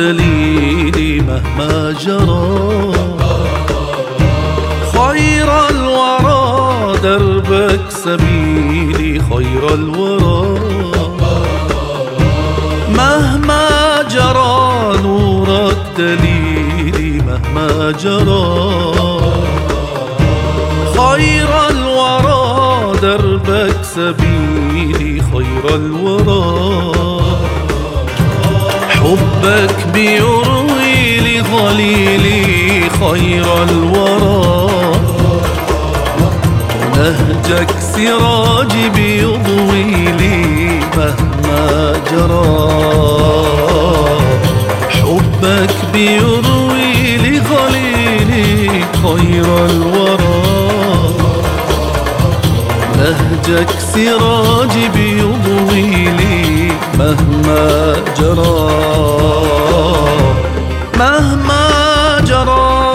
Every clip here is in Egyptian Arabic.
الدليل مهما جرى خير الورى دربك سبيلي خير الورى مهما جرى نورك دليلي مهما جرى خير الورى دربك سبيلي خير الورى حبك بيروي لظليلي خير الورى نهجك سراجي بيضوي لي مهما جرى حبك بيروي لظليلي خير الورى نهجك سراجي بيضوي لي مهما جرى مهما جرى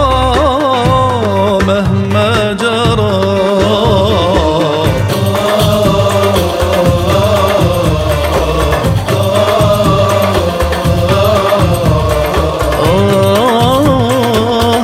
مهما جرى آه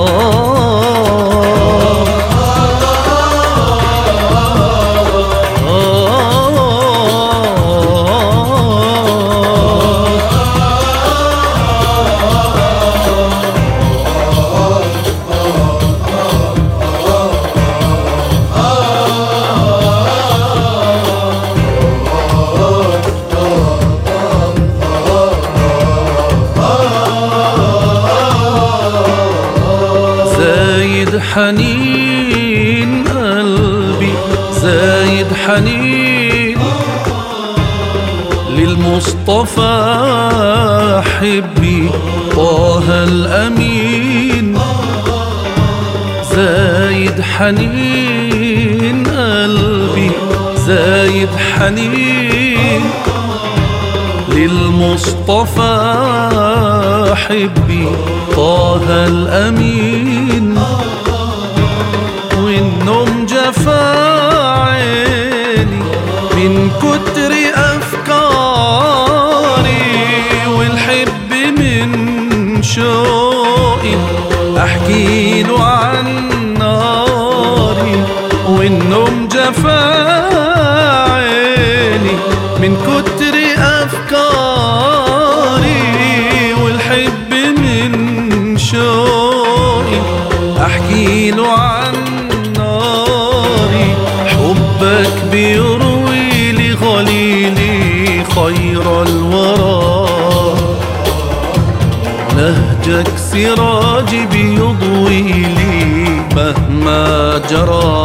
زايد حنين قلبي زايد حنين للمصطفى حبي طه الأمين زايد حنين قلبي زايد حنين للمصطفى حبي طه الأمين والنوم جفا عيني من كتر أفكاري والحب من شوقي أحكي له عن ناري والنوم جفا عيني من كتر أفكاري والحب من شوقي أحكي له عن ناري حبك بيروي لي غليلي خير الورى نهجك سراجي بيضوي لي مهما جرى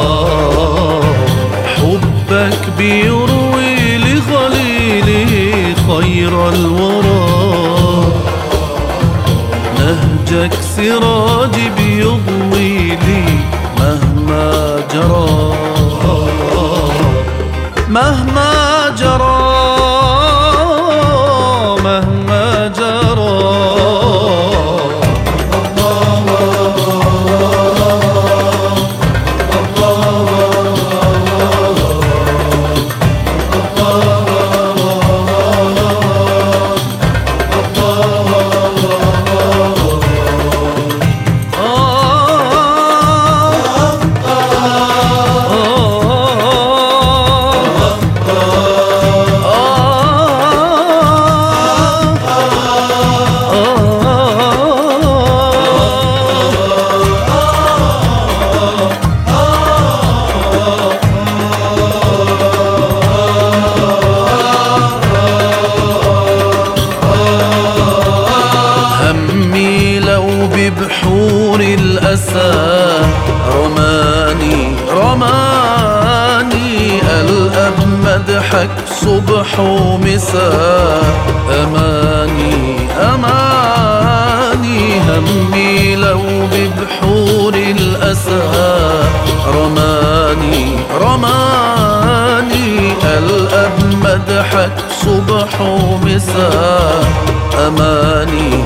حبك بيروي لغليلي خير الورى نهجك سراجي بيضوي لي مهما جرى مهما جرى مهما جرى همي لو ببحور الأسى رماني رماني الأب مدحك صبح ومساء أماني أماني همي لو ببحور الأسى رماني رماني الأب مدحك صبح ومساء أماني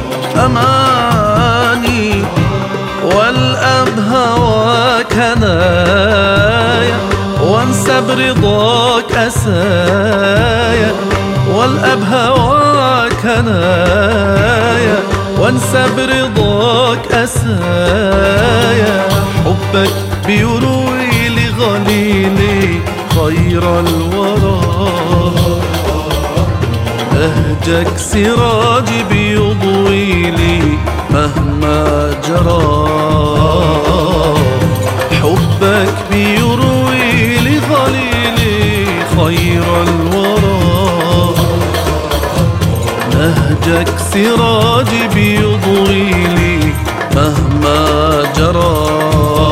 أماني والأب هواك هنايا وانسى برضاك أسايا والأب هواك هنايا وانسى برضاك أسايا حبك بيروي لغليلي خير الورى نهجك سراجي بيضوي لي مهما جرى حبك بيروي لغليلي خير الورى نهجك سراجي بيضوي لي مهما جرى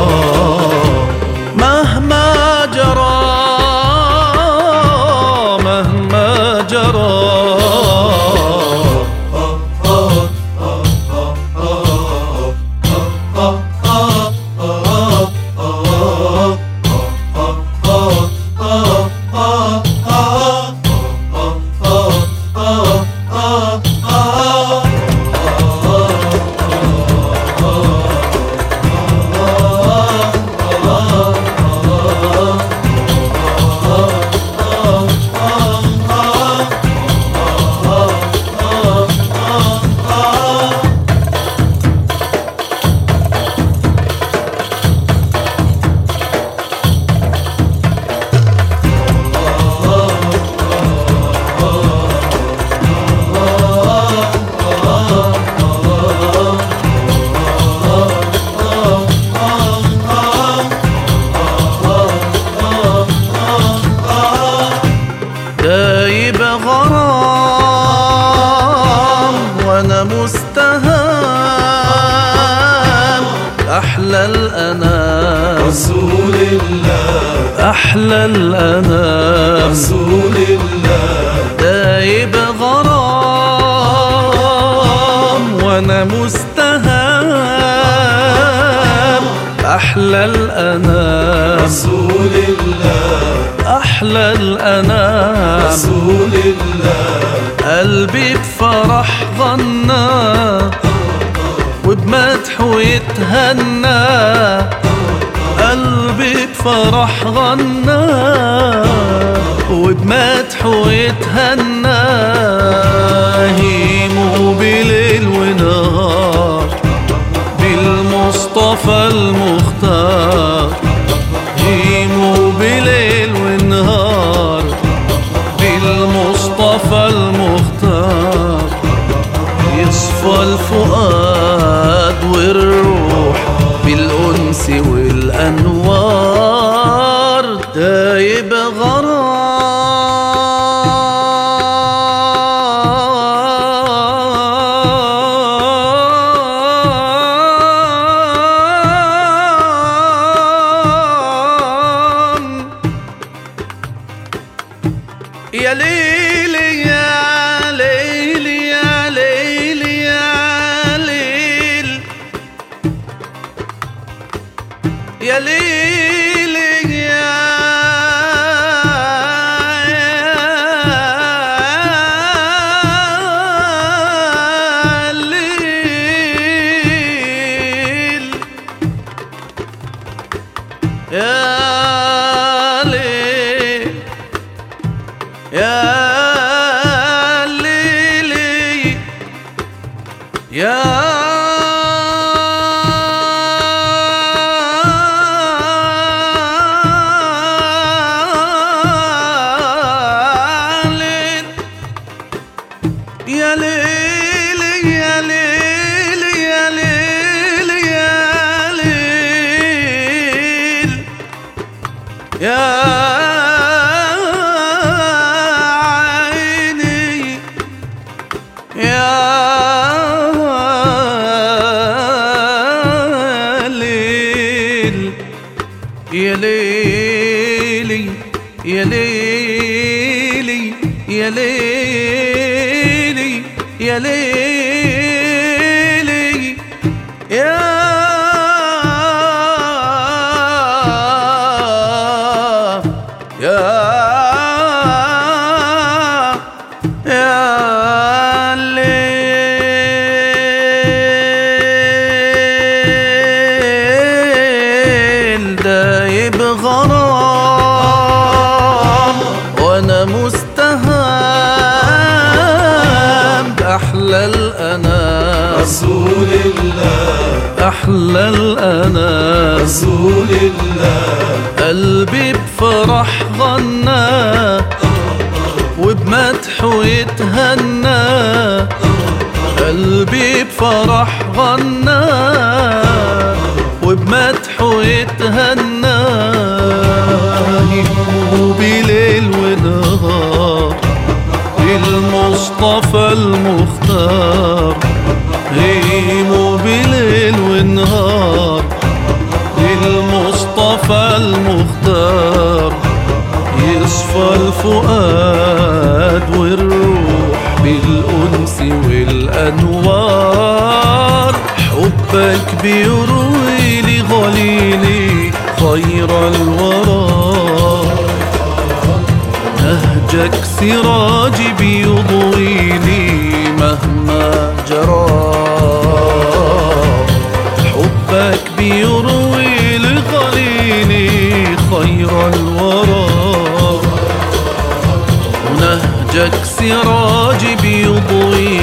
مستهام أحلى الأنام رسول الله أحلى الأنام رسول الله دايب غرام وأنا مستهام أحلى الأنام رسول الله أحلى الأنام رسول الله قلبي بفرح ظنا وبمدح ويتهنى قلبي بفرح غنى وبمدح ويتهنى هيمو بليل ونهار بالمصطفى المختار هيمو بليل ونهار بالمصطفى المختار يصفى الفؤاد والروح بالأنس والأنوار دايب غرام يا ليلي يا ليلي يا ليلي يا ليل يا ليلي يا يا ليل يا ليل يا ليلي يا ليل يا ليل يا ليل يا ليل يا ليل يا عيني يا ليل يا ليلي يا ليلي يا ليلي يا ليلي يا يا يا الليل دايب غرام وانا مستهام أحلى الأنام رسول الله أحلى الأنام رسول الله قلبي بفرح غنى وبمدحه يتهنى قلبي بفرح غنى وبمدحه يتهنى وبليل ونهار المصطفى المختار غيموا بليل ونهار المصطفى المختار يصفى الفؤاد والروح بالأنس والأنوار حبك بيروي لي غليلي خير الورى نهجك سراجي بيضويني مهما جرى حبك بيروي لغليلي خير الورى ونهجك سراجي بيضويني